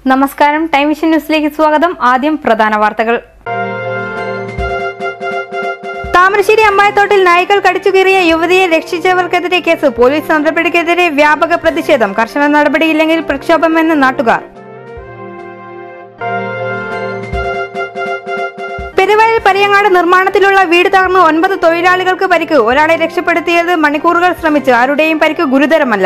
നമസ്കാരം time vision ന്യൂസിലേക്ക് സ്വാഗതം ആദ്യം പ്രധാന വാർത്തകൾ താമരശ്ശേരി അമ്മായത്തോട്ടിൽ നായ്ക്കൾ കടിച്ചു കീറിയ യുവതിയെ രക്ഷിച്ചവർക്കെതിരെ കേസ് പോലീസ് നടപടിക്കെതിരെ വ്യാപക പ്രതിഷേധം കർശന നടപടിയില്ലെങ്കിൽ പ്രക്ഷോഭമെന്ന് നാട്ടുകാർ പെരുവയൽ പരിയങ്ങാട് നിർമ്മാണത്തിലുള്ള വീട് തകർന്ന് ഒൻപത് തൊഴിലാളികൾക്ക് പരിക്ക് ഒരാളെ രക്ഷപ്പെടുത്തിയത് മണിക്കൂറുകൾ ശ്രമിച്ച് ആരുടെയും പരിക്ക് ഗുരുതരമല്ല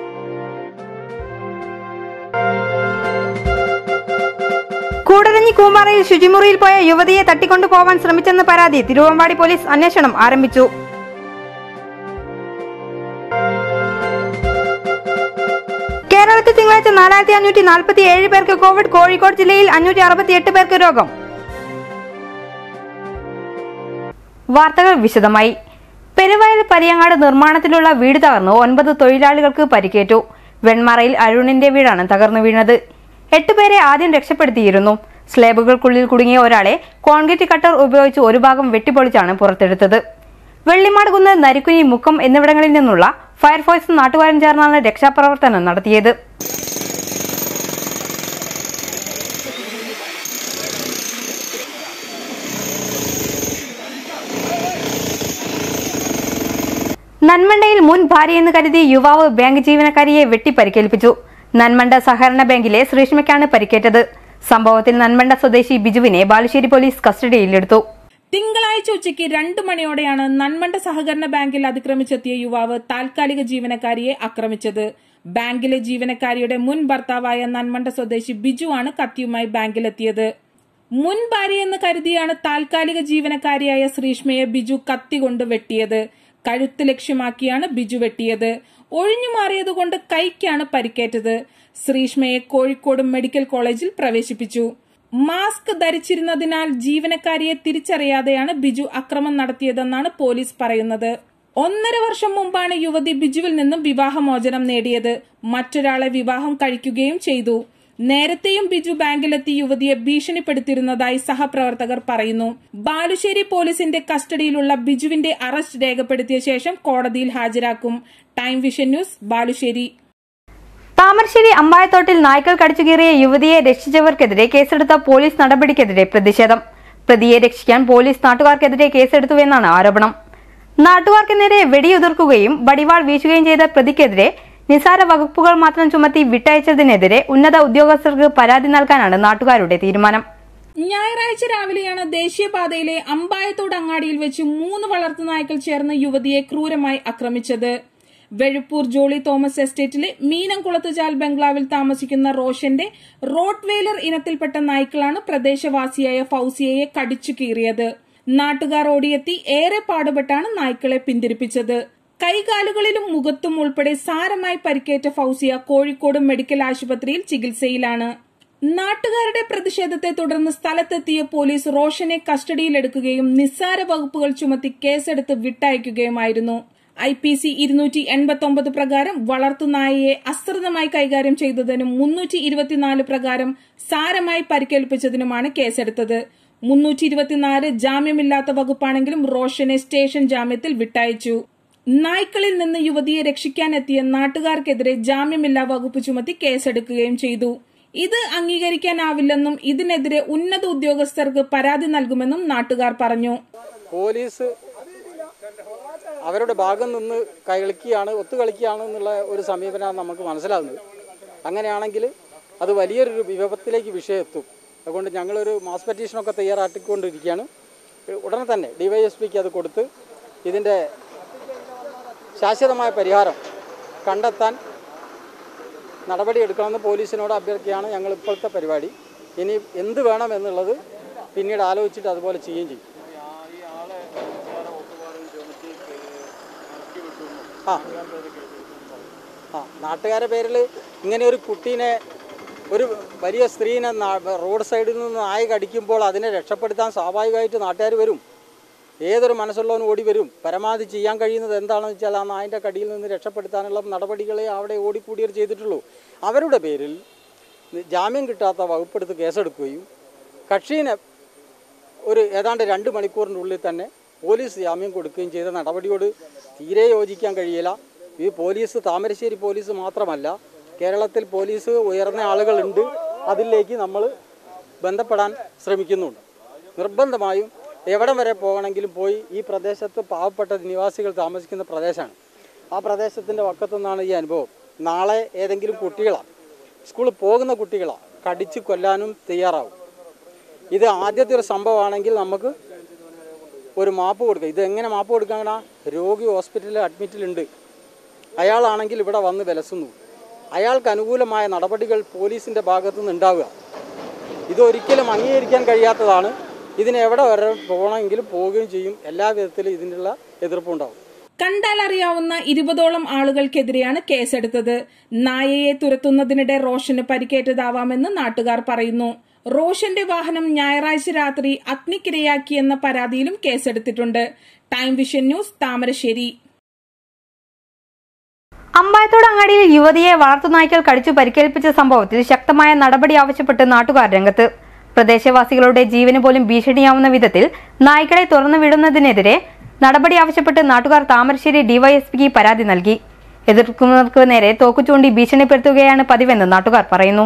കൂടരഞ്ഞി കൂമാറയിൽ ശുചിമുറിയിൽ പോയ യുവതിയെ തട്ടിക്കൊണ്ടു പോവാൻ ശ്രമിച്ചെന്ന് പരാതി തിരുവമ്പാടി പോലീസ് അന്വേഷണം ആരംഭിച്ചു കേരളത്തിൽ തിങ്കളാഴ്ച നാലായിരത്തി അഞ്ഞൂറ്റി നാൽപ്പത്തി ഏഴ് പേർക്ക് കോവിഡ് കോഴിക്കോട് ജില്ലയിൽ അഞ്ഞൂറ്റി അറുപത്തി എട്ട് പേർക്ക് രോഗം വാർത്തകൾ വിശദമായി പെരുവയൽ പരിയങ്ങാട് നിർമ്മാണത്തിലുള്ള വീട് തകർന്നു ഒൻപത് തൊഴിലാളികൾക്ക് പരിക്കേറ്റു വെൺമറയിൽ അരുണിന്റെ വീടാണ് തകർന്നു വീണത് എട്ടുപേരെ ആദ്യം രക്ഷപ്പെടുത്തിയിരുന്നു സ്ലേബുകൾക്കുള്ളിൽ കുടുങ്ങിയ ഒരാളെ കോൺക്രീറ്റ് കട്ടർ ഉപയോഗിച്ച് ഒരു ഭാഗം വെട്ടിപ്പൊളിച്ചാണ് പുറത്തെടുത്തത് വെള്ളിമാട് കുന്ന് നരിക്കുനി മുക്കം എന്നിവിടങ്ങളിൽ നിന്നുള്ള ഫയർഫോഴ്സും നാട്ടുകാരും ചേർന്നാണ് രക്ഷാപ്രവർത്തനം നടത്തിയത് നന്മണ്ടയിൽ മുൻ ഭാര്യയെന്ന് കരുതി യുവാവ് ബാങ്ക് ജീവനക്കാരിയെ വെട്ടിപ്പരിക്കേൽപ്പിച്ചു നന്മണ്ട സഹകരണ ബാങ്കിലെ ശ്രീഷ്മയ്ക്കാണ് പരിക്കേറ്റത് സംഭവത്തിൽ നന്മണ്ട സ്വദേശി ബിജുവിനെ ബാലുശ്ശേരി പോലീസ് കസ്റ്റഡിയിലെടുത്തു തിങ്കളാഴ്ച ഉച്ചയ്ക്ക് രണ്ടു മണിയോടെയാണ് നന്മണ്ട സഹകരണ ബാങ്കിൽ അതിക്രമിച്ചെത്തിയ യുവാവ് താൽക്കാലിക ജീവനക്കാരിയെ ആക്രമിച്ചത് ബാങ്കിലെ ജീവനക്കാരിയുടെ മുൻ ഭർത്താവായ നന്മണ്ട സ്വദേശി ബിജു ആണ് കത്തിയുമായി ബാങ്കിലെത്തിയത് മുൻ ഭാര്യയെന്ന് കരുതിയാണ് താൽക്കാലിക ജീവനക്കാരിയായ ശ്രീഷ്മയെ ബിജു കത്തി കൊണ്ട് വെട്ടിയത് കഴുത്ത് ലക്ഷ്യമാക്കിയാണ് ബിജു വെട്ടിയത് ഒഴിഞ്ഞു മാറിയതുകൊണ്ട് കൈക്കാണ് പരിക്കേറ്റത് ശ്രീഷ്മയെ കോഴിക്കോട് മെഡിക്കൽ കോളേജിൽ പ്രവേശിപ്പിച്ചു മാസ്ക് ധരിച്ചിരുന്നതിനാൽ ജീവനക്കാരിയെ തിരിച്ചറിയാതെയാണ് ബിജു അക്രമം നടത്തിയതെന്നാണ് പോലീസ് പറയുന്നത് ഒന്നര വർഷം മുമ്പാണ് യുവതി ബിജുവിൽ നിന്നും വിവാഹമോചനം നേടിയത് മറ്റൊരാളെ വിവാഹം കഴിക്കുകയും ചെയ്തു നേരത്തെയും ബിജു ബാങ്കിലെത്തി യുവതിയെ ഭീഷണിപ്പെടുത്തിയിരുന്നതായി സഹപ്രവർത്തകർ പറയുന്നു ബാലുശ്ശേരി പോലീസിന്റെ കസ്റ്റഡിയിലുള്ള ബിജുവിന്റെ അറസ്റ്റ് രേഖപ്പെടുത്തിയ ശേഷം കോടതിയിൽ ഹാജരാക്കും time vision news Balussery Thamarassery അമ്പായത്തോട്ടിൽ നായ്ക്കൾ കടിച്ചുകീറിയ യുവതിയെ രക്ഷിച്ചവർക്കെതിരെ കേസെടുത്ത പോലീസ് നടപടിക്കെതിരെ പ്രതിഷേധം പ്രതിയെ രക്ഷിക്കാൻ പോലീസ് നാട്ടുകാർക്കെതിരെ കേസെടുത്തുവെന്നാണ് ആരോപണം നാട്ടുകാർക്ക് നേരെ വെടിയുതിർക്കുകയും വടിവാൾ വീശുകയും ചെയ്ത പ്രതിക്കെതിരെ നിസാര വകുപ്പുകൾ മാത്രം ചുമത്തി വിട്ടയച്ചതിനെതിരെ ഉന്നത ഉദ്യോഗസ്ഥർക്ക് പരാതി നൽകാനാണ് നാട്ടുകാരുടെ തീരുമാനം ഞായറാഴ്ച രാവിലെയാണ് ദേശീയപാതയിലെ അമ്പായത്തോട് അങ്ങാടിയിൽ വെച്ച് മൂന്ന് വളർത്തുനായ്ക്കൾ ചേർന്ന് യുവതിയെ ക്രൂരമായി ആക്രമിച്ചത് വെഴുപ്പൂർ ജോളി തോമസ് എസ്റ്റേറ്റിലെ മീനംകുളത്തുചാൽ ബംഗ്ലാവിൽ താമസിക്കുന്ന റോഷന്റെ റോട്ട് വെയിലർ ഇനത്തിൽപ്പെട്ട നായ്ക്കളാണ് പ്രദേശവാസിയായ ഫൌസിയയെ കടിച്ചു കീറിയത് നാട്ടുകാർ ഓടിയെത്തി ഏറെ പാടുപെട്ടാണ് നായ്ക്കളെ പിന്തിരിപ്പിച്ചത് കൈകാലുകളിലും മുഖത്തും ഉൾപ്പെടെ സാരമായി പരിക്കേറ്റ ഫൌസിയ കോഴിക്കോട് മെഡിക്കൽ ആശുപത്രിയിൽ ചികിത്സയിലാണ് നാട്ടുകാരുടെ പ്രതിഷേധത്തെ തുടർന്ന് സ്ഥലത്തെത്തിയ പോലീസ് റോഷനെ കസ്റ്റഡിയിലെടുക്കുകയും നിസ്സാര വകുപ്പുകൾ ചുമത്തി കേസെടുത്ത് വിട്ടയക്കുകയുമായിരുന്നു ഐ പി സി ഇരുന്നൂറ്റി എൺപത്തി ഒമ്പത് പ്രകാരം വളർത്തുനായയെ അശ്രദ്ധമായി കൈകാര്യം ചെയ്തതിനും മുന്നൂറ്റി ഇരുപത്തിനാല് പ്രകാരം സാരമായി പരിക്കേൽപ്പിച്ചതിനുമാണ് കേസെടുത്തത് മുന്നൂറ്റി ഇരുപത്തിനാല് ജാമ്യമില്ലാത്ത വകുപ്പാണെങ്കിലും റോഷനെ സ്റ്റേഷൻ ജാമ്യത്തിൽ വിട്ടയച്ചു നായ്ക്കളിൽ നിന്ന് യുവതിയെ രക്ഷിക്കാനെത്തിയ നാട്ടുകാർക്കെതിരെ ജാമ്യമില്ലാ വകുപ്പ് ചുമത്തി കേസെടുക്കുകയും ചെയ്തു ഇത് അംഗീകരിക്കാനാവില്ലെന്നും ഇതിനെതിരെ ഉന്നത ഉദ്യോഗസ്ഥർക്ക് പരാതി നൽകുമെന്നും നാട്ടുകാർ പറഞ്ഞു പോലീസ് അവരുടെ ഭാഗം നിന്ന് കളിക്കുകയാണ് ഒത്തുകളിക്കുകയാണ് എന്നുള്ള ഒരു സമീപനമാണ് നമുക്ക് മനസ്സിലാകുന്നത് അങ്ങനെയാണെങ്കിൽ അത് വലിയൊരു വിപത്തിലേക്ക് വിഷയം എത്തും അതുകൊണ്ട് ഞങ്ങളൊരു മാസ് പെറ്റീഷനൊക്കെ തയ്യാറാക്കിക്കൊണ്ടിരിക്കുകയാണ് ഉടനെ തന്നെ ഡിവൈഎസ്പിക്ക് അത് കൊടുത്ത് ഇതിൻ്റെ ശാശ്വതമായ പരിഹാരം കണ്ടെത്താൻ നടപടിയെടുക്കണമെന്ന് പോലീസിനോട് അഭ്യർത്ഥിക്കുകയാണ് ഞങ്ങൾ ഇപ്പോഴത്തെ പരിപാടി ഇനി എന്ത് വേണം എന്നുള്ളത് പിന്നീട് ആലോചിച്ചിട്ട് അതുപോലെ ചെയ്യുകയും ചെയ്യും ആ ആ നാട്ടുകാരുടെ പേരിൽ ഇങ്ങനെ ഒരു കുട്ടീനെ ഒരു വലിയ സ്ത്രീനെ നാ- റോഡ് സൈഡിൽ നിന്ന് നായ കടിക്കുമ്പോൾ അതിനെ രക്ഷപ്പെടുത്താൻ സ്വാഭാവികമായിട്ട് നാട്ടുകാർ വരും ഏതൊരു മനസ്സുള്ളവനും ഓടി വരും പരമാവധി ചെയ്യാൻ കഴിയുന്നത് എന്താണെന്ന് വെച്ചാൽ ആ നായൻ്റെ കടിയിൽ നിന്ന് രക്ഷപ്പെടുത്താനുള്ള നടപടികളെ അവിടെ ഓടിക്കൂടിയർ ചെയ്തിട്ടുള്ളൂ അവരുടെ പേരിൽ ജാമ്യം കിട്ടാത്ത വകുപ്പെടുത്ത് കേസെടുക്കുകയും കക്ഷീനെ ഒരു ഏതാണ്ട് രണ്ട് മണിക്കൂറിൻ്റെ ഉള്ളിൽ തന്നെ പോലീസ് ജാമ്യം കൊടുക്കുകയും ചെയ്ത നടപടിയോട് തീരെ യോജിക്കാൻ കഴിയില്ല ഈ പോലീസ് താമരശ്ശേരി പോലീസ് മാത്രമല്ല കേരളത്തിൽ പോലീസ് ഉയർന്ന ആളുകളുണ്ട് അതിലേക്ക് നമ്മൾ ബന്ധപ്പെടാൻ ശ്രമിക്കുന്നുണ്ട് നിർബന്ധമായും എവിടം വരെ പോകണമെങ്കിലും പോയി ഈ പ്രദേശത്ത് പാവപ്പെട്ട നിവാസികൾ താമസിക്കുന്ന പ്രദേശമാണ് ആ പ്രദേശത്തിൻ്റെ വക്കത്തു നിന്നാണ് ഈ അനുഭവം നാളെ ഏതെങ്കിലും കുട്ടികളാണ് സ്കൂളിൽ പോകുന്ന കുട്ടികളാണ് കടിച്ച് കൊല്ലാനും തയ്യാറാവും ഇത് ആദ്യത്തെ ഒരു സംഭവമാണെങ്കിൽ നമുക്ക് ഒരു മാപ്പ് കൊടുക്കുക ഇത് എങ്ങനെ മാപ്പ് കൊടുക്കാനാ രോഗി ഹോസ്പിറ്റലിൽ അഡ്മിറ്റിലുണ്ട് അയാളാണെങ്കിൽ ഇവിടെ വന്ന് വിലസുന്നു അയാൾക്ക് അനുകൂലമായ നടപടികൾ പോലീസിൻ്റെ ഭാഗത്തു നിന്ന് ഉണ്ടാവുക ഇതൊരിക്കലും അംഗീകരിക്കാൻ കഴിയാത്തതാണ് ഇതിന് എവിടെ വരെ പോകണമെങ്കിലും പോവുകയും ചെയ്യും എല്ലാ വിധത്തിലും ഇതിനുള്ള എതിർപ്പുണ്ടാവും കണ്ടാലറിയാവുന്ന ഇരുപതോളം ആളുകൾക്കെതിരെയാണ് കേസെടുത്തത് നായയെ തുരത്തുന്നതിനിടെ റോഷന് പരിക്കേറ്റതാവാമെന്ന് നാട്ടുകാർ പറയുന്നു റോഷന്റെ വാഹനം ഞായറാഴ്ച രാത്രി അഗ്നിക്കിരയാക്കിയെന്ന പരാതിയിലും കേസെടുത്തിട്ടുണ്ട് time vision news Thamarassery Ambayathode അങ്ങാടിയിൽ യുവതിയെ വളർത്തുനായ്ക്കൾ കടിച്ചു പരിക്കേൽപ്പിച്ച സംഭവത്തിൽ ശക്തമായ നടപടി ആവശ്യപ്പെട്ട് നാട്ടുകാർ രംഗത്ത് പ്രദേശവാസികളുടെ ജീവന് പോലും ഭീഷണിയാവുന്ന വിധത്തിൽ നായ്ക്കളെ തുറന്നു വിടുന്നതിനെതിരെ നടപടി ആവശ്യപ്പെട്ട് നാട്ടുകാർ താമരശ്ശേരി ഡിവൈഎസ്പിക്ക് പരാതി നൽകി എതിർക്കുന്നവർക്ക് നേരെ തോക്കുചൂണ്ടി ഭീഷണിപ്പെടുത്തുകയാണ് പതിവെന്ന് നാട്ടുകാർ പറയുന്നു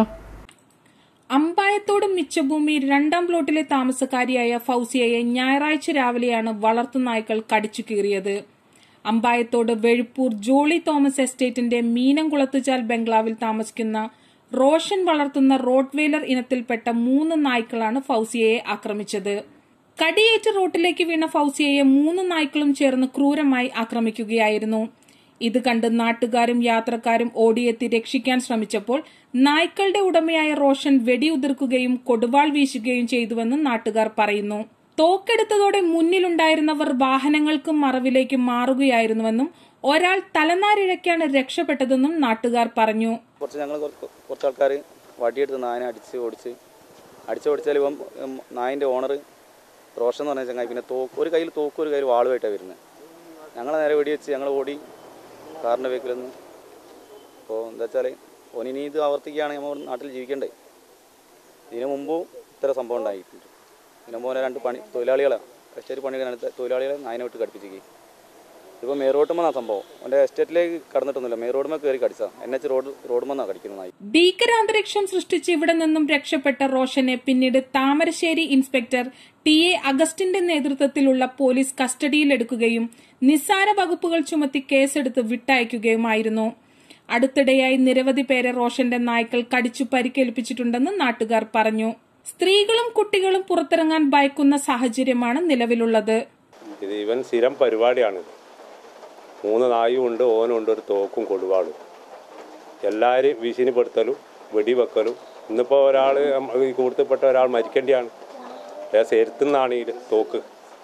അമ്പായത്തോട് മിച്ചഭൂമി രണ്ടാം പ്ലോട്ടിലെ താമസക്കാരിയായ ഫൗസിയയെ ഞായറാഴ്ച രാവിലെയാണ് വളർത്തുനായ്ക്കൾ കടിച്ചു കീറിയത് അമ്പായത്തോട് വെഴുപ്പൂർ ജോളി തോമസ് എസ്റ്റേറ്റിന്റെ മീനംകുളത്തുചാൽ ബംഗ്ലാവിൽ താമസിക്കുന്ന റോഷൻ വളർത്തുന്ന റോട്ട്വെയിലർ ഇനത്തിൽപ്പെട്ട മൂന്ന് നായ്ക്കളാണ് ഫൗസിയയെ ആക്രമിച്ചത് കടിയേറ്റ് റോട്ടിലേക്ക് വീണ ഫൗസിയയെ മൂന്ന് നായ്ക്കളും ചേർന്ന് ക്രൂരമായി ആക്രമിക്കുകയായിരുന്നു ഇത് കണ്ട് നാട്ടുകാരും യാത്രക്കാരും ഓടിയെത്തി രക്ഷിക്കാൻ ശ്രമിച്ചപ്പോൾ നായ്ക്കളുടെ ഉടമയായ റോഷൻ വെടിയുതിർക്കുകയും കൊടുവാൾ വീശുകയും ചെയ്തുവെന്ന് നാട്ടുകാർ പറയുന്നു തോക്കെടുത്തതോടെ മുന്നിലുണ്ടായിരുന്നവർ വാഹനങ്ങൾക്കും മറവിലേക്കും മാറുകയായിരുന്നുവെന്നും ഒരാൾ തലനാരിഴയ്ക്കാണ് രക്ഷപ്പെട്ടതെന്നും നാട്ടുകാർ പറഞ്ഞു കുറച്ച് ഞങ്ങൾ കുറച്ച് ആൾക്കാർ വടിയെടുത്ത് നായനെ അടിച്ച് ഓടിച്ച് അടിച്ച് ഓടിച്ചാൽ ഇവൻ ഉം, നായിൻ്റെ ഓണർ റോഷൻ എന്ന് പറഞ്ഞ ചങ്ങായി പിന്നെ തോക്ക് ഒരു കയ്യിൽ തോക്ക് ഒരു കയ്യിൽ വാളുമായിട്ടാണ് വരുന്നത് ഞങ്ങൾ നേരെ വെടിവെച്ച് ഞങ്ങൾ ഓടി കാറിൻ്റെ ബേക്കിൽ നിന്ന് അപ്പോൾ എന്താ വെച്ചാൽ ഓനിനി ഇത് ആവർത്തിക്കുകയാണെങ്കിൽ നമ്മൾ നാട്ടിൽ ജീവിക്കണ്ടേ ഇതിനു മുമ്പും ഇത്ര സംഭവം ഉണ്ടായിട്ടുണ്ട് ഇതിനു മുമ്പ് ഓനെ രണ്ട് പണി തൊഴിലാളികളെ കച്ചേരി പണിയെടുക്കുന്ന തൊഴിലാളികളെ നായനെ വിട്ട് കടിപ്പിച്ചേക്ക് ഇപ്പോൾ മെയിൻ റോട്ടുമെന്നാണ് സംഭവം അവൻ്റെ എസ്റ്റേറ്റിലേക്ക് കടന്നിട്ടൊന്നുമില്ല മെയിൻ റോഡുമേ കയറി കടിച്ചാ എൻ എച്ച് റോഡ് റോഡുമെന്നാണ് കടിക്കുന്നത് നായി ഭീകരാന്തരീക്ഷം സൃഷ്ടിച്ച് ഇവിടെ നിന്നും രക്ഷപ്പെട്ട റോഷനെ പിന്നീട് താമരശ്ശേരി ഇൻസ്പെക്ടർ ടി എ അഗസ്റ്റിന്റെ നേതൃത്വത്തിലുള്ള പോലീസ് കസ്റ്റഡിയിലെടുക്കുകയും നിസ്സാര വകുപ്പുകൾ ചുമത്തി കേസെടുത്ത് വിട്ടയക്കുകയുമായിരുന്നു അടുത്തിടെയായി നിരവധി പേരെ റോഷന്റെ നായ്ക്കൾ കടിച്ചു പരിക്കേൽപ്പിച്ചിട്ടുണ്ടെന്ന് നാട്ടുകാർ പറഞ്ഞു സ്ത്രീകളും കുട്ടികളും പുറത്തിറങ്ങാൻ ഭയക്കുന്ന സാഹചര്യമാണ് നിലവിലുള്ളത് ഇത് ഇവൻ സ്ഥിരം പരിപാടിയാണിത് മൂന്ന് നായും ഉണ്ട് ഓനുണ്ട് ഒരു തോക്കും കൊടുവാളും എല്ലാവരും ഭീഷണിപ്പെടുത്തലും വെടിവെക്കലും ഇന്നിപ്പോൾ ഒരാൾ ഈ കൂട്ടത്തിൽപ്പെട്ട ഒരാൾ മരിക്കേണ്ടിയാണ് ലേശം എരുത്തുന്നാണ് ഈ തോക്ക്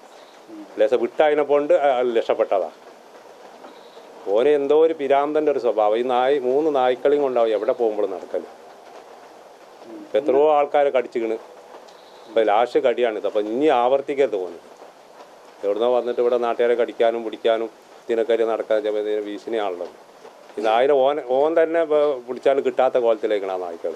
ലേശം വിട്ടതിനെ കൊണ്ട് അയാൾ രക്ഷപ്പെട്ടതാ ഓന് എന്തോ ഒരു പിരാന്തൻ്റെ ഒരു സ്വഭാവം ഈ നായ് മൂന്ന് നായ്ക്കളെയും കൊണ്ടാവും എവിടെ പോകുമ്പോഴും നടക്കല് ഇപ്പം എത്രയോ ആൾക്കാരെ കടിച്ചിക്കണ് ഇപ്പം ലാസ്റ്റ് കടിയാണിത് അപ്പം ഇനി ആവർത്തിക്കരുത് തോന്നുന്നു എവിടുന്നോ വന്നിട്ട് ഇവിടെ നാട്ടുകാരെ കടിക്കാനും പിടിക്കാനും ഇതിനൊക്കെ നടക്കാൻ ഇതിന് ഭീഷണിയാണല്ലോ ഈ നായനെ ഓൻ ഓൻ തന്നെ ഇപ്പൊ പിടിച്ചാലും കിട്ടാത്ത കോലത്തിലേക്കാണ് ആ നായ്ക്കൾ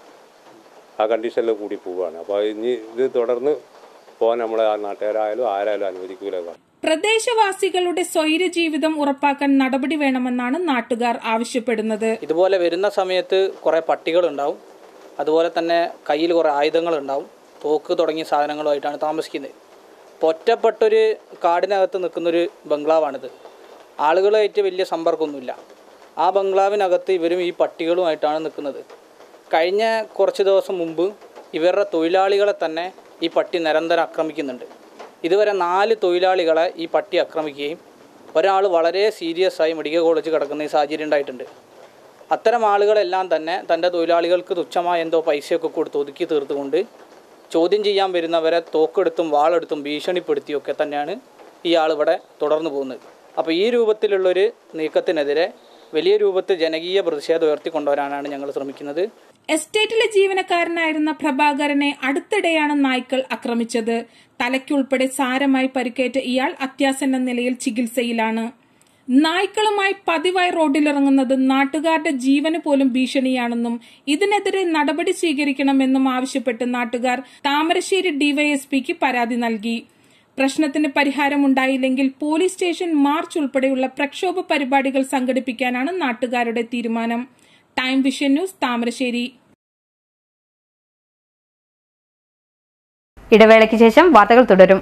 ആ കണ്ടീഷനിൽ കൂടി പോവുകയാണ് അപ്പോൾ ഇനി ഇത് തുടർന്ന് പോകാൻ നമ്മളെ ആ നാട്ടുകാരായാലും ആരായാലും അനുവദിക്കൂല പ്രദേശവാസികളുടെ സ്വൈര ജീവിതം ഉറപ്പാക്കാൻ നടപടി വേണമെന്നാണ് നാട്ടുകാർ ആവശ്യപ്പെടുന്നത് ഇതുപോലെ വരുന്ന സമയത്ത് കുറേ പട്ടികളുണ്ടാവും അതുപോലെ തന്നെ കയ്യിൽ കുറേ ആയുധങ്ങളുണ്ടാവും തോക്ക് തുടങ്ങിയ സാധനങ്ങളുമായിട്ടാണ് താമസിക്കുന്നത് ഇപ്പോൾ ഒറ്റപ്പെട്ടൊരു കാടിനകത്ത് നിൽക്കുന്നൊരു ബംഗ്ലാവാണിത് ആളുകളുമായിട്ട് വലിയ സമ്പർക്കമൊന്നുമില്ല ആ ബംഗ്ലാവിനകത്ത് ഇവരും ഈ പട്ടികളുമായിട്ടാണ് നിൽക്കുന്നത് കഴിഞ്ഞ കുറച്ച് ദിവസം മുമ്പ് ഇവരുടെ തൊഴിലാളികളെ തന്നെ ഈ പട്ടി നിരന്തരം ആക്രമിക്കുന്നുണ്ട് ഇതുവരെ നാല് തൊഴിലാളികളെ ഈ പട്ടി ആക്രമിക്കുകയും ഒരാൾ വളരെ സീരിയസ് ആയി മെഡിക്കൽ കോളേജ് കിടക്കുന്ന ഈ സാഹചര്യം ഉണ്ടായിട്ടുണ്ട് അത്തരം ആളുകളെല്ലാം തന്നെ തൻ്റെ തൊഴിലാളികൾക്ക് തുച്ഛമായ എന്തോ പൈസയൊക്കെ കൊടുത്ത് ഒതുക്കി തീർത്തുകൊണ്ട് ചോദ്യം ചെയ്യാൻ വരുന്നവരെ തോക്കെടുത്തും വാളെടുത്തും ഭീഷണിപ്പെടുത്തിയൊക്കെ തന്നെയാണ് ഈ ആൾ ഇവിടെ തുടർന്നു പോകുന്നത് അപ്പോൾ ഈ രൂപത്തിലുള്ളൊരു നീക്കത്തിനെതിരെ വലിയ രൂപത്തിൽ ജനകീയ പ്രതിഷേധം ഉയർത്തിക്കൊണ്ടുവരാനാണ് ഞങ്ങൾ ശ്രമിക്കുന്നത് എസ്റ്റേറ്റിലെ ജീവനക്കാരനായിരുന്ന പ്രഭാകരനെ അടുത്തിടെയാണ് നായ്ക്കൾ ആക്രമിച്ചത് തലയ്ക്കുൾപ്പെടെ സാരമായി പരിക്കേറ്റ ഇയാൾ അത്യാസന്ന നിലയിൽ ചികിത്സയിലാണ് നായ്ക്കളുമായി പതിവായി റോഡിലിറങ്ങുന്നത് നാട്ടുകാരുടെ ജീവന് പോലും ഭീഷണിയാണെന്നും ഇതിനെതിരെ നടപടി സ്വീകരിക്കണമെന്നും ആവശ്യപ്പെട്ട് നാട്ടുകാർ താമരശ്ശേരി ഡിവൈഎസ്പിക്ക് പരാതി നൽകി പ്രശ്നത്തിന് പരിഹാരമുണ്ടായില്ലെങ്കിൽ പോലീസ് സ്റ്റേഷൻ മാർച്ച് ഉൾപ്പെടെയുള്ള പ്രക്ഷോഭ പരിപാടികൾ സംഘടിപ്പിക്കാനാണ് നാട്ടുകാരുടെ തീരുമാനം ടൈം വിഷൻ ന്യൂസ് താമരശ്ശേരി ഇടവേളയ്ക്ക് ശേഷം വാർത്തകൾ തുടരും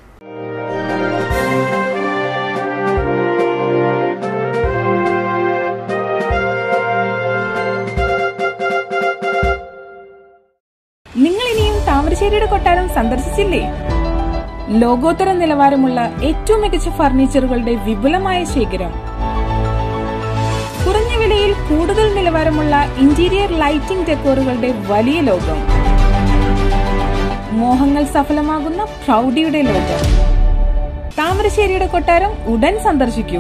നിങ്ങൾ ഇനിയും താമരശ്ശേരിയുടെ കൊട്ടാരം സന്ദർശിച്ചില്ലേ ലോകോത്തര നിലവാരമുള്ള ഏറ്റവും മികച്ച ഫർണിച്ചറുകളുടെ വിപുലമായ ശേഖരം കുറഞ്ഞ വിലയിൽ കൂടുതൽ നിലവാരമുള്ള ഇന്റീരിയർ ലൈറ്റിംഗ് ഡെക്കോറുകളുടെ വലിയ ലോകം മോഹങ്ങൾ സഫലമാകുന്ന പ്രൗഢിയുടെ ലോകം താമരശ്ശേരിയുടെ കൊട്ടാരം ഉടൻ സന്ദർശിക്കൂ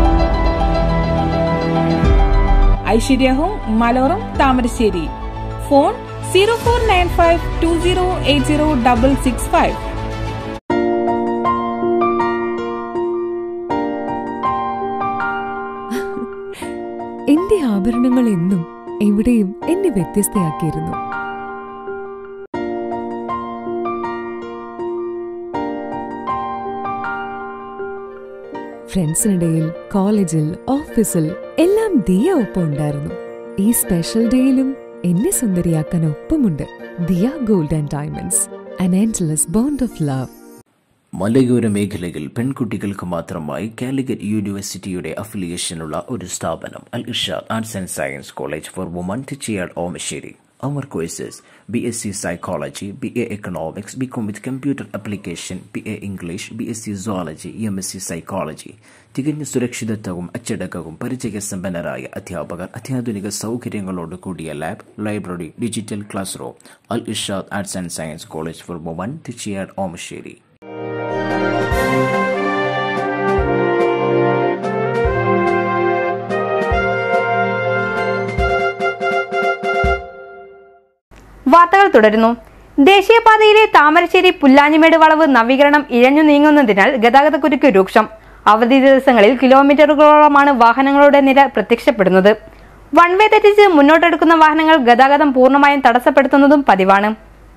ഐശ്വര്യ ഹോം മലോറം Thamarassery phone zero four nine five two zero eight zero double six five എന്റെ ആഭരണങ്ങൾ എന്നും എവിടെയും എന്നെ വ്യത്യസ്തയാക്കിയിരുന്നു ഫ്രണ്ട്സിനിടയിൽ കോളേജിൽ ഓഫീസിൽ എല്ലാം ദിയ ഒപ്പം ഉണ്ടായിരുന്നു ഈ സ്പെഷ്യൽ ഡേയിലും എന്നെ സുന്ദരിയാക്കാൻ ഒപ്പമുണ്ട് Diya gold and diamonds an endless bond of love മലയോര മേഖലയിൽ പെൺകുട്ടികൾക്ക് മാത്രമായി കാലിക്കറ്റ് യൂണിവേഴ്സിറ്റിയുടെ അഫിലിയേഷനുള്ള ഒരു സ്ഥാപനം Al Irshad arts and science college for woman Tichiyad Omassery our courses B S C psychology B A economics B Com with computer application B A English B S C zoology M S C psychology തികഞ്ഞ സുരക്ഷിതത്വവും അച്ചടക്കവും പരിചയസമ്പന്നരായ അധ്യാപകർ അത്യാധുനിക സൗകര്യങ്ങളോട് കൂടിയ lab library digital class room Al Irshad arts and science college for woman Tichiyad Omassery വാർത്തകൾ തുടരുന്നു ദേശീയപാതയിലെ താമരശ്ശേരി പുല്ലാഞ്ഞിമേട് വളവ് നവീകരണം ഇഴഞ്ഞു നീങ്ങുന്നതിനാൽ ഗതാഗതക്കുരുക്ക് രൂക്ഷം അവധി ദിവസങ്ങളിൽ കിലോമീറ്ററുകളോളമാണ് വാഹനങ്ങളുടെ നിര പ്രത്യക്ഷപ്പെടുന്നത് വൺ വേ തെറ്റിച്ച് മുന്നോട്ടെടുക്കുന്ന വാഹനങ്ങൾ ഗതാഗതം പൂർണ്ണമായും തടസ്സപ്പെടുത്തുന്നതും പതിവാണ്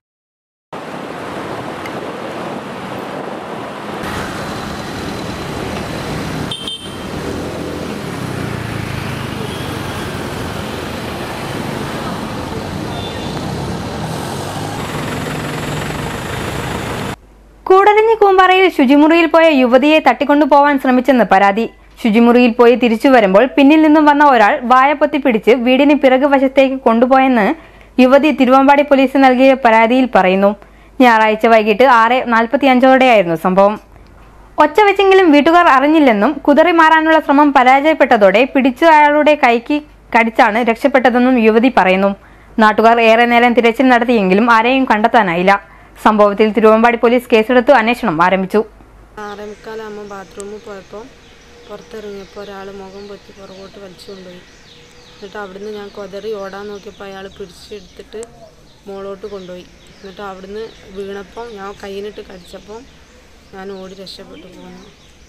കൂടരഞ്ഞി കൂമ്പാറയിൽ ശുചിമുറിയിൽ പോയ യുവതിയെ തട്ടിക്കൊണ്ടുപോവാൻ ശ്രമിച്ചെന്ന് പരാതി ശുചിമുറിയിൽ പോയി തിരിച്ചു വരുമ്പോൾ പിന്നിൽ നിന്നും വന്ന ഒരാൾ വായ പൊത്തിപ്പിടിച്ച് വീടിന് പിറകു വശത്തേക്ക് കൊണ്ടുപോയെന്ന് യുവതി തിരുവമ്പാടി പോലീസിന് നൽകിയ പരാതിയിൽ പറയുന്നു ഞായറാഴ്ച വൈകിട്ട് ആറ് നാൽപ്പത്തി അഞ്ചോടെയായിരുന്നു സംഭവം ഒച്ച വെച്ചെങ്കിലും വീട്ടുകാർ അറിഞ്ഞില്ലെന്നും കുതറി മാറാനുള്ള ശ്രമം പരാജയപ്പെട്ടതോടെ പിടിച്ചു അയാളുടെ കൈക്ക് കടിച്ചാണ് രക്ഷപ്പെട്ടതെന്നും യുവതി പറയുന്നു നാട്ടുകാർ ഏറെ നേരം തിരച്ചിൽ നടത്തിയെങ്കിലും ആരെയും കണ്ടെത്താനായില്ല സംഭവത്തിൽ തിരുവമ്പാടി പോലീസ് കേസെടുത്ത് അന്വേഷണം ആരംഭിച്ചു ആറേ മുക്കാലാകുമ്പോൾ ബാത്റൂമിൽ പോയപ്പോൾ പുറത്തിറങ്ങിയപ്പോൾ ഒരാൾ മുഖം പൊത്തി പുറകോട്ട് വലിച്ചു കൊണ്ടുപോയി എന്നിട്ട് അവിടുന്ന് ഞാൻ കൊതറി ഓടാൻ നോക്കിയപ്പോൾ അയാൾ പിടിച്ചെടുത്തിട്ട് മോളോട്ട് കൊണ്ടുപോയി എന്നിട്ട് അവിടുന്ന് വീണപ്പം ഞാൻ കയ്യിനിട്ട് കടിച്ചപ്പം ഞാൻ ഓടി രക്ഷപ്പെട്ടു പോന്നു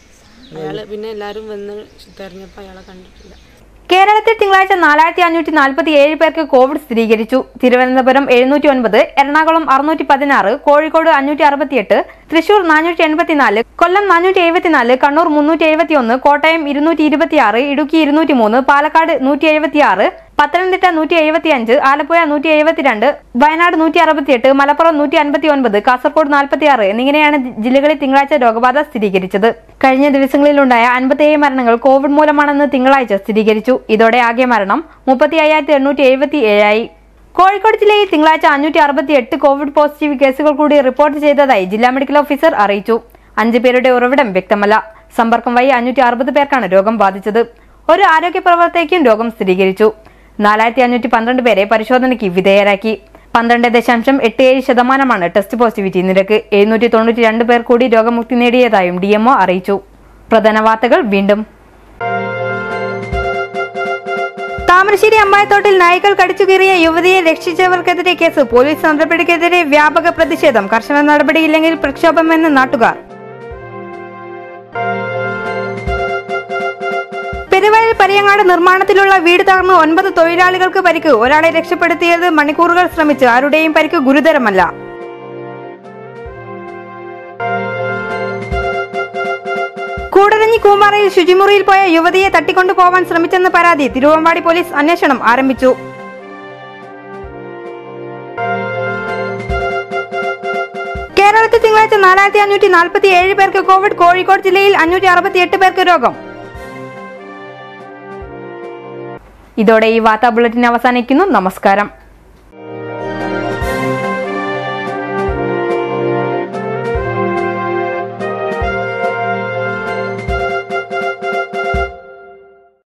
അയാൾ പിന്നെ എല്ലാവരും വന്ന് തിരഞ്ഞപ്പോൾ അയാളെ കണ്ടിട്ടില്ല കേരളത്തിൽ തിങ്കളാഴ്ച നാലായിരത്തി അഞ്ഞൂറ്റി നാൽപ്പത്തി ഏഴ് പേർക്ക് കോവിഡ് സ്ഥിരീകരിച്ചു തിരുവനന്തപുരം എഴുന്നൂറ്റി ഒൻപത് എറണാകുളം അറുന്നൂറ്റി പതിനാറ് കോഴിക്കോട് അഞ്ഞൂറ്റി അറുപത്തിയെട്ട് തൃശൂർ നാനൂറ്റി എൺപത്തിനാല് കൊല്ലം നാനൂറ്റി എഴുപത്തിനാല് കണ്ണൂർ മുന്നൂറ്റി എഴുപത്തിയൊന്ന് കോട്ടയം ഇരുന്നൂറ്റി ഇരുപത്തിയാറ് ഇടുക്കി ഇരുന്നൂറ്റി മൂന്ന് പാലക്കാട് നൂറ്റി എഴുപത്തിയാറ് പത്തനംതിട്ട നൂറ്റി എഴുപത്തി അഞ്ച് ആലപ്പുഴ നൂറ്റി എഴുപത്തിരണ്ട് വയനാട് നൂറ്റി അറുപത്തിയെട്ട് മലപ്പുറം നൂറ്റി അൻപത്തി ഒൻപത് കാസർഗോഡ് നാൽപ്പത്തി ആറ് എന്നിങ്ങനെയാണ് ജില്ലകളിൽ തിങ്കളാഴ്ച രോഗബാധ സ്ഥിരീകരിച്ചത് കഴിഞ്ഞ ദിവസങ്ങളിലുണ്ടായ അൻപത്തിയേഴ് മരണങ്ങൾ കോവിഡ് മൂലമാണെന്ന് തിങ്കളാഴ്ച സ്ഥിരീകരിച്ചു ഇതോടെ ആകെ മരണം മുപ്പത്തി അയ്യായിരത്തി എണ്ണൂറ്റി എഴുപത്തി ഏഴായി കോഴിക്കോട് ജില്ലയിൽ തിങ്കളാഴ്ച അഞ്ഞൂറ്റി അറുപത്തി എട്ട് കോവിഡ് പോസിറ്റീവ് കേസുകൾ കൂടി റിപ്പോർട്ട് ചെയ്തതായി ജില്ലാ മെഡിക്കൽ ഓഫീസർ അറിയിച്ചു അഞ്ച് പേരുടെ ഉറവിടം വ്യക്തമല്ല സമ്പർക്കം വഴി അഞ്ഞൂറ്റി അറുപത് പേർക്കാണ് രോഗം ബാധിച്ചത് ഒരു ആരോഗ്യ പ്രവർത്തകയ്ക്കും രോഗം സ്ഥിരീകരിച്ചു നാലായിരത്തി അഞ്ഞൂറ്റി പന്ത്രണ്ട് പേരെ പരിശോധനയ്ക്ക് വിധേയരാക്കി പന്ത്രണ്ട് ദശാംശം എട്ട് ഏഴ് ശതമാനമാണ് ടെസ്റ്റ് പോസിറ്റിവിറ്റി നിരക്ക് എഴുന്നൂറ്റി തൊണ്ണൂറ്റി രണ്ട് പേർ കൂടി രോഗമുക്തി നേടിയതായും ഡി അറിയിച്ചു പ്രധാന വാർത്തകൾ വീണ്ടും താമരശ്ശേരി അമ്പായത്തോട്ടിൽ നായ്ക്കൾ കടിച്ചു കീറിയ യുവതിയെ രക്ഷിച്ചവർക്കെതിരെ കേസ് പോലീസ് നടപടിക്കെതിരെ വ്യാപക പ്രതിഷേധം കർശന നടപടിയില്ലെങ്കിൽ പ്രക്ഷോഭമെന്ന് നാട്ടുകാർ പെരുവയൽ പരിയങ്ങാട് നിർമ്മാണത്തിലുള്ള വീട് തകർന്ന് ഒൻപത് തൊഴിലാളികൾക്ക് പരിക്ക് ഒരാളെ രക്ഷപ്പെടുത്തിയത് മണിക്കൂറുകൾ ശ്രമിച്ച് ആരുടെയും പരിക്ക് ഗുരുതരമല്ല കൂടരഞ്ഞി കൂമ്പാറയിൽ ശുചിമുറിയിൽ പോയ യുവതിയെ തട്ടിക്കൊണ്ടുപോവാൻ ശ്രമിച്ചെന്ന് പരാതി തിരുവമ്പാടി പോലീസ് അന്വേഷണം ആരംഭിച്ചു കേരള തൊട്ട് തിങ്കളാഴ്ച നാലായിരത്തി അഞ്ഞൂറ്റി നാൽപ്പത്തി ഏഴ് പേർക്ക് കോവിഡ് കോഴിക്കോട് ജില്ലയിൽ അഞ്ഞൂറ്റി അറുപത്തി എട്ട് പേർക്ക് രോഗം ഇതോടെ ഈ വാർത്താ ബുള്ളറ്റിൻ അവസാനിക്കുന്നു നമസ്കാരം